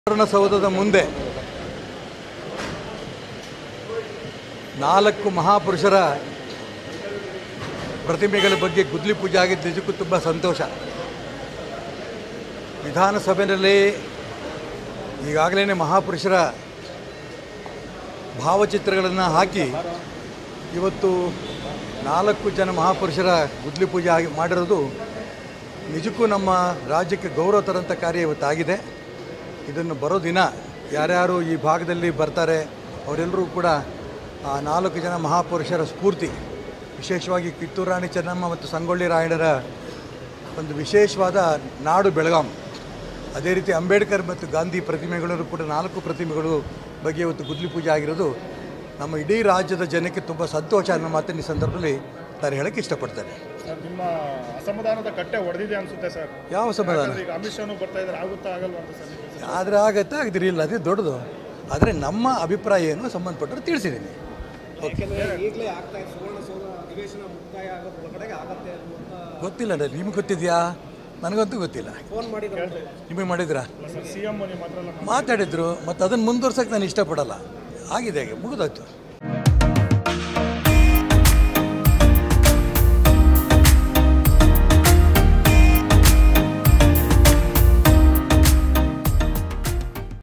ಸುವರ್ಣಸೌಧದ ಮುಂದೆ ನಾಲ್ಕು ಮಹಾಪುರುಷರ ಪ್ರತಿಮೆಗಳ ಬಗ್ಗೆ ಗುದ್ಲಿ ಪೂಜೆ ಆಗಿದ್ದು ನಿಜಕ್ಕೂ ತುಂಬ ಸಂತೋಷ ವಿಧಾನಸಭೆಯಲ್ಲಿ ಈಗಾಗಲೇ ಮಹಾಪುರುಷರ ಭಾವಚಿತ್ರಗಳನ್ನು ಹಾಕಿ ಇವತ್ತು ನಾಲ್ಕು ಜನ ಮಹಾಪುರುಷರ ಗುದ್ಲಿ ಪೂಜೆ ಆಗಿ ಮಾಡಿರೋದು ನಿಜಕ್ಕೂ ನಮ್ಮ ರಾಜ್ಯಕ್ಕೆ ಗೌರವ ತರಂಥ ಕಾರ್ಯ ಇವತ್ತಾಗಿದೆ ಇದನ್ನು ಬರೋ ದಿನ ಯಾರ್ಯಾರು ಈ ಭಾಗದಲ್ಲಿ ಬರ್ತಾರೆ ಅವರೆಲ್ಲರೂ ಕೂಡ ಆ ನಾಲ್ಕು ಜನ ಮಹಾಪುರುಷರ ಸ್ಫೂರ್ತಿ ವಿಶೇಷವಾಗಿ ಕಿತ್ತೂರು ರಾಣಿ ಚೆನ್ನಮ್ಮ ಮತ್ತು ಸಂಗೊಳ್ಳಿ ರಾಯಣ್ಣರ ಒಂದು ವಿಶೇಷವಾದ ನಾಡು ಬೆಳಗಾಂ ಅದೇ ರೀತಿ ಅಂಬೇಡ್ಕರ್ ಮತ್ತು ಗಾಂಧಿ ಪ್ರತಿಮೆಗಳು ಕೂಡ ನಾಲ್ಕು ಪ್ರತಿಮೆಗಳು ಬಗ್ಗೆ ಇವತ್ತು ಗುದ್ಲಿ ಪೂಜೆ ಆಗಿರೋದು ನಮ್ಮ ಇಡೀ ರಾಜ್ಯದ ಜನಕ್ಕೆ ತುಂಬ ಸಂತೋಷ ಅನ್ನೋ ಮಾತನ್ನು ಈ ಸಂದರ್ಭದಲ್ಲಿ ನಾನು ಹೇಳಕ್ಕೆ ಇಷ್ಟಪಡ್ತೇನೆ ಸರ್ ನಿಮ್ಮ ಅಸಮಾಧಾನದ ಕಟ್ಟೆ ಹೊಡೆದಿದೆ ಅನ್ಸುತ್ತೆ ಸರ್ ಯಾವ ಸಮಾಧಾನ ಯಾಕಂದ್ರೆ ಈಗ ಅಮಿತ್ ಶಾನು ಬರ್ತಾ ಇದ್ದಾರೆ ಆಗುತ್ತಾ ಆಗಲ್ವಾ ಅಂತ ಸರ್ ನಿಮ್ಗೆ? ಆದರೆ ಆಗತ್ತೆ ಆಗದಿರಿ ಇಲ್ಲ ಅದೇ ದೊಡ್ಡದು ಆದರೆ ನಮ್ಮ ಅಭಿಪ್ರಾಯ ಏನು ಸಂಬಂಧಪಟ್ಟರು ತಿಳಿಸಿದ್ದೀನಿ ಈಗಲೇ ಆಗ್ತಾ ಇದೆ ಸುವರ್ಣಸೌಧ ಅಧಿವೇಶನ ಮುಕ್ತಾಯ ಆಗೋದ್ರ ಒಳಗಡೆ ಆಗತ್ತೆ ಅನ್ನುವಂಥ ಗೊತ್ತಿಲ್ಲ ರೀ ನಿಮ್ಗೆ ಗೊತ್ತಿದೆಯಾ ನನಗಂತೂ ಗೊತ್ತಿಲ್ಲ ಫೋನ್ ಮಾಡಿದ್ರು ನಿಮಗೆ ಮಾಡಿದ್ರಾ ಅಲ್ಲ ಸರ್ ಸಿ ಎಂ ನಿಮ್ಮ ಹತ್ರ ಎಲ್ಲ ಮಾತಾಡಿದ್ರು ಮತ್ತು ಅದನ್ನು ಮುಂದುವರ್ಸೋಕ್ಕೆ ನಾನು ಇಷ್ಟಪಡಲ್ಲ ಆಗಿದೆ ಹಾಗೆ ಮುಗಿದೋಯ್ತು